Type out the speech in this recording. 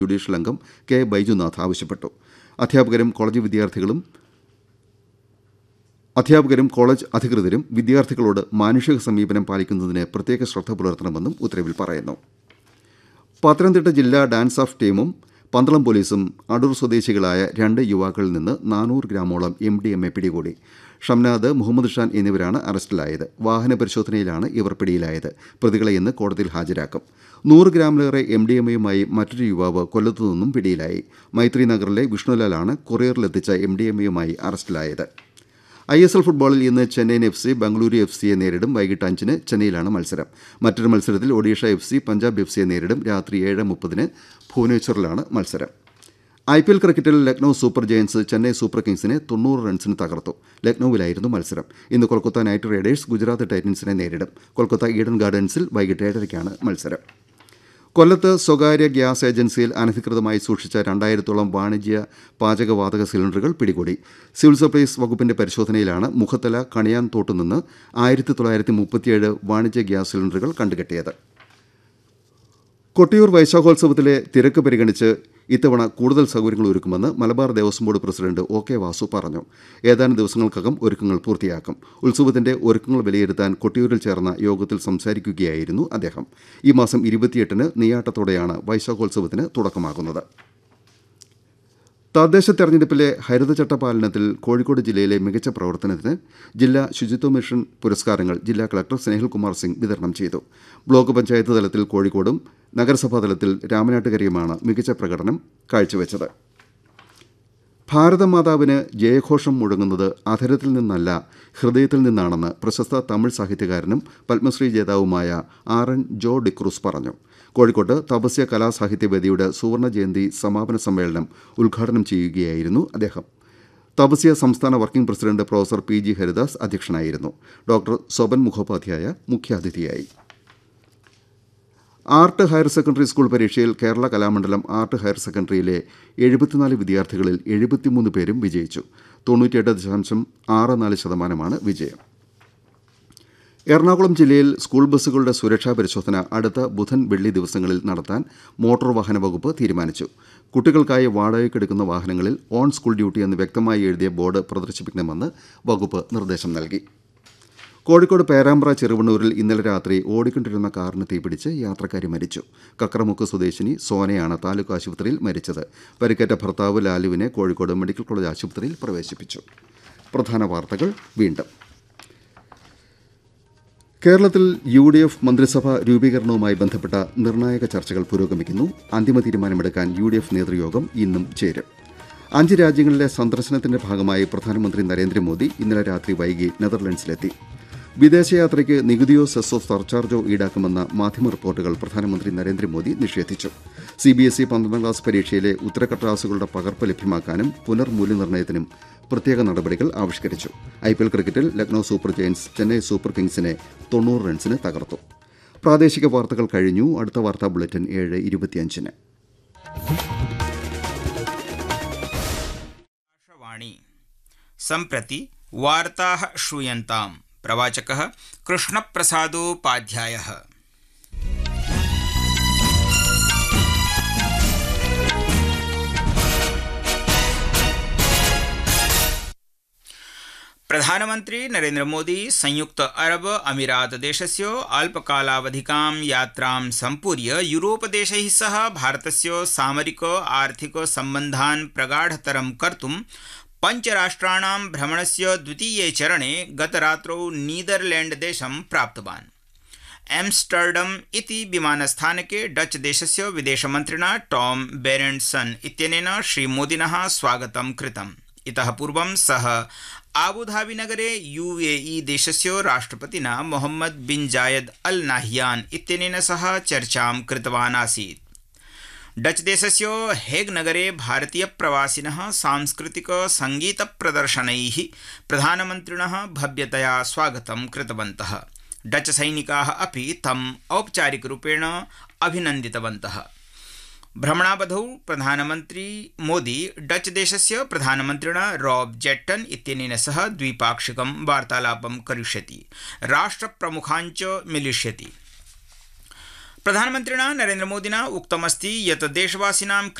judicial അംഗം K Baijunath ആവശ്യപ്പെട്ടു അധ്യാപകരും കോളേജ് വിദ്യാർത്ഥികളും അധ്യാപകരും കോളേജ് അധികൃതരും വിദ്യാർത്ഥികളോട് മാനുഷിക സമീപനം പാലിക്കുന്നതിന് പ്രത്യേക ശ്രദ്ധ പുലർത്തണമെന്നും ഉത്തരവിൽ പറയുന്നു പത്തനംതിട്ട ജില്ലാ ഡാൻസ് ഓഫ് ടീമും പന്തളം പോലീസും അടൂർ സ്വദേശികളായ രണ്ട് യുവാക്കളിൽ നിന്ന് നാനൂറ് ഗ്രാമോളം എം ഡി എം എ പിടികൂടി ഷംനാദ് മുഹമ്മദ് ഷാൻ എന്നിവരാണ് അറസ്റ്റിലായത് വാഹന പരിശോധനയിലാണ് ഇവർ പിടിയിലായത് പ്രതികളെ ഇന്ന് കോടതിയിൽ ഹാജരാക്കും നൂറ് ഗ്രാമിലേറെ എം ഡി എം എയുമായി മറ്റൊരു യുവാവ് കൊല്ലത്തു നിന്നും പിടിയിലായി മൈത്രി നഗറിലെ വിഷ്ണുലാലാണ് കൊറിയറിലെത്തിച്ച എം ഡി എം എയുമായി അറസ്റ്റിലായത് ഐ എസ് എൽ ഫുട്ബോളിൽ ഇന്ന് Chennaiyin F C Bengaluru F സിയെ നേരിടും വൈകിട്ട് അഞ്ചിന് ചെന്നൈയിലാണ് മത്സരം മറ്റൊരു മത്സരത്തിൽ Odisha F C Punjab F സിയെ നേരിടും രാത്രി ഏഴ് മുപ്പതിന് ഭുവനേശ്വറിലാണ് മത്സരം ഐ പി എൽ ക്രിക്കറ്റിൽ Lucknow super giants Chennai super കിങ്സിനെ തൊണ്ണൂറ് റൺസിന് തകർത്തു ലക്നൌവിലായിരുന്നു മത്സരം ഇന്ന് കൊൽക്കത്ത നൈറ്റ് റൈഡേഴ്സ് ഗുജറാത്ത് ടൈറ്റൻസിനെ നേരിടും കൊൽക്കത്ത ഈഡൻ ഗാർഡൻസിൽ വൈകിട്ട് ഏഴരയ്ക്കാണ് മത്സരം കൊല്ലത്ത് സ്വകാര്യ ഗ്യാസ് ഏജൻസിയിൽ അനധികൃതമായി സൂക്ഷിച്ച രണ്ടായിരത്തോളം വാണിജ്യ പാചകവാതക സിലിണ്ടറുകൾ പിടികൂടി സിവിൽ സപ്ലൈസ് വകുപ്പിന്റെ പരിശോധനയിലാണ് മുഖത്തല കണിയാൻ തോട്ടുനിന്ന് ആയിരത്തി തൊള്ളായിരത്തി മുപ്പത്തിയേഴ് വാണിജ്യ ഗ്യാസ് സിലിണ്ടറുകൾ കണ്ടുകെട്ടിയത് കൊട്ടിയൂർ വൈശാഖോത്സവത്തിലെ തിരക്ക് പരിഗണിച്ച് ഇത്തവണ കൂടുതൽ സൗകര്യങ്ങൾ ഒരുക്കുമെന്ന് Malabar Devaswom board president O K Vasu പറഞ്ഞു ഏതാനും ദിവസങ്ങൾക്കകം ഒരുക്കങ്ങൾ പൂർത്തിയാക്കും ഉത്സവത്തിന്റെ ഒരുക്കങ്ങൾ വിലയിരുത്താൻ കൊട്ടിയൂരിൽ ചേർന്ന യോഗത്തിൽ സംസാരിക്കുകയായിരുന്നു അദ്ദേഹം ഈ മാസം ഇരുപത്തിയെട്ടിന് നെയ്യാട്ടത്തോടെയാണ് വൈശാഖോത്സവത്തിന് തുടക്കമാകുന്നത് തദ്ദേശ തെരഞ്ഞെടുപ്പിലെ ഹരിതചട്ട പാലനത്തിൽ കോഴിക്കോട് ജില്ലയിലെ മികച്ച പ്രവർത്തനത്തിന് ജില്ലാ ശുചിത്വ മിഷൻ പുരസ്കാരങ്ങൾ ജില്ലാ കളക്ടർ സ്നേഹിൽകുമാർ സിംഗ് വിതരണം ചെയ്തു ബ്ലോക്ക് പഞ്ചായത്ത് തലത്തിൽ കോഴിക്കോടും നഗരസഭാ തലത്തിൽ രാമനാട്ടുകരയുമാണ് മികച്ച പ്രകടനം കാഴ്ചവെച്ചത് ഭാരതമാതാവിന് ജയഘോഷം മുഴങ്ങുന്നത് അധരത്തിൽ നിന്നല്ല ഹൃദയത്തിൽ നിന്നാണെന്ന് പ്രശസ്ത തമിഴ് സാഹിത്യകാരനും പത്മശ്രീ ജേതാവുമായ ആർ എൻ ജോ ഡിക്രൂസ് പറഞ്ഞു കോഴിക്കോട്ട് തപസ്യ കലാസാഹിത്യവേദിയുടെ സുവർണ ജയന്തി സമാപന സമ്മേളനം ഉദ്ഘാടനം ചെയ്യുകയായിരുന്നു അദ്ദേഹം തപസ്യ സംസ്ഥാന working president professor P G Haridas അധ്യക്ഷനായിരുന്നു ഡോക്ടർ സ്വപൻ മുഖോപാധ്യായ മുഖ്യാതിഥിയായി ആർട്ട് ഹയർ സെക്കൻഡറി സ്കൂൾ പരീക്ഷയിൽ കേരള കലാമണ്ഡലം ആർട്ട് ഹയർ സെക്കൻഡറിയിലെ എഴുപത്തിനാല് വിദ്യാർത്ഥികളിൽ എഴുപത്തിമൂന്ന് പേരും വിജയിച്ചു തൊണ്ണൂറ്റിയെട്ട് ദശാംശം ആറ് നാല് ശതമാനമാണ് വിജയം എറണാകുളം ജില്ലയിൽ സ്കൂൾ ബസ്സുകളുടെ സുരക്ഷാ പരിശോധന അടുത്ത ബുധൻ വെള്ളി ദിവസങ്ങളിൽ നടത്താൻ മോട്ടോർ വാഹന വകുപ്പ് തീരുമാനിച്ചു കുട്ടികൾക്കായി വാടകയ്ക്കെടുക്കുന്ന വാഹനങ്ങളിൽ ഓൺ സ്കൂൾ ഡ്യൂട്ടി എന്ന് വ്യക്തമായി എഴുതിയ ബോർഡ് പ്രദർശിപ്പിക്കണമെന്ന് വകുപ്പ് നിർദ്ദേശം നൽകി കോഴിക്കോട് പേരാമ്പ്ര ചെറുവണ്ണൂരിൽ ഇന്നലെ രാത്രി ഓടിക്കൊണ്ടിരുന്ന കാറിന് തീപിടിച്ച് യാത്രക്കാരി മരിച്ചു കക്രമുക്ക് സ്വദേശിനി സോനയാണ് താലൂക്ക് ആശുപത്രിയിൽ മരിച്ചത് പരിക്കേറ്റ ഭർത്താവ് ലാലുവിനെ കോഴിക്കോട് മെഡിക്കൽ കോളേജ് ആശുപത്രിയിൽ പ്രവേശിപ്പിച്ചു പ്രധാന വാർത്തകൾ വീണ്ടും കേരളത്തിൽ യു ഡി എഫ് മന്ത്രിസഭാ രൂപീകരണവുമായി ബന്ധപ്പെട്ട നിർണായക ചർച്ചകൾ പുരോഗമിക്കുന്നു അന്തിമ തീരുമാനമെടുക്കാൻ യു ഡി എഫ് നേതൃയോഗം ഇന്നും ചേരും അഞ്ച് രാജ്യങ്ങളിലെ സന്ദർശനത്തിന്റെ ഭാഗമായി പ്രധാനമന്ത്രി നരേന്ദ്രമോദി ഇന്നലെ രാത്രി വൈകി നെതർലൻഡ്സിലെത്തി വിദേശയാത്രയ്ക്ക് നികുതിയോ സെസ്സോ സർചാർജോ ഈടാക്കുമെന്ന മാധ്യമ റിപ്പോർട്ടുകൾ പ്രധാനമന്ത്രി നരേന്ദ്രമോദി നിഷേധിച്ചു സിബിഎസ്ഇ പന്ത്രണ്ടാം ക്ലാസ് പരീക്ഷയിലെ ഉത്തരക്കടലാസുകളുടെ പകർപ്പ് ലഭ്യമാക്കാനും പുനർമൂല്യനിർണ്ണയത്തിനും പ്രത്യേക നടപടികൾ ആവിഷ്കരിച്ചു ഐപിഎൽ ക്രിക്കറ്റിൽ Lucknow super giants Chennai super കിങ്സിനെ തൊണ്ണൂറ് റൺസിന് തകർത്തു പ്രാദേശിക വാർത്തകൾ കഴിഞ്ഞു അടുത്ത വാർത്താ ബുള്ളറ്റിൻ ഏഴ് ഇരുപത്തിയഞ്ചിന് आकाशवाणी सम्प्रति वार्ताः श्रूयन्ताम् प्रवाचकः कृष्णप्रसादोपाध्यायः प्रधानमन्त्री नरेन्द्रमोदी संयुक्त अरब अमीरात देशस्य अल्पकालावधिकां यात्रां सम्पूर्य यूरोपदेशैः सह भारतस्य सामरिक आर्थिक सम्बन्धान् प्रगाढतरं कर्तुं पञ्चराष्ट्राणां भ्रमणस्य द्वितीये चरणे गतरात्रौ नीदरलैण्डदेशं प्राप्तवान् एम्स्टर्डम इति विमानस्थानके डच देशस्य विदेशमन्त्रिणा टॉम बेरेण्डसन इत्यनेन श्रीमोदिनः स्वागतं कृतम् इतः पूर्वं सः आबुधाबीनगरे यूएई देशस्य राष्ट्रपतिना मोहम्मद बिन जायद अल नाहियान इत्यनेन सह चर्चां कृतवान् आसीत् डच देशस्य हेग नगरे भारतीयप्रवासिनः सांस्कृतिक सङ्गीतप्रदर्शनैः प्रधानमन्त्रिणः भव्यतया स्वागतं कृतवन्तः डच सैनिकाः अपि तम् औपचारिकरूपेण अभिनन्दितवन्तः भ्रमणावधौ प्रधानमन्त्री मोदी डच देशस्य प्रधानमन्त्रिणा रॉब जेट्टन इत्यनेन सह द्विपाक्षिकं वार्तालापं करिष्यति राष्ट्रप्रमुखाञ्च मिलिष्यति प्रधानमन्त्रिणा नरेन्द्रमोदिना उक्तमस्ति यत् देशवासिनां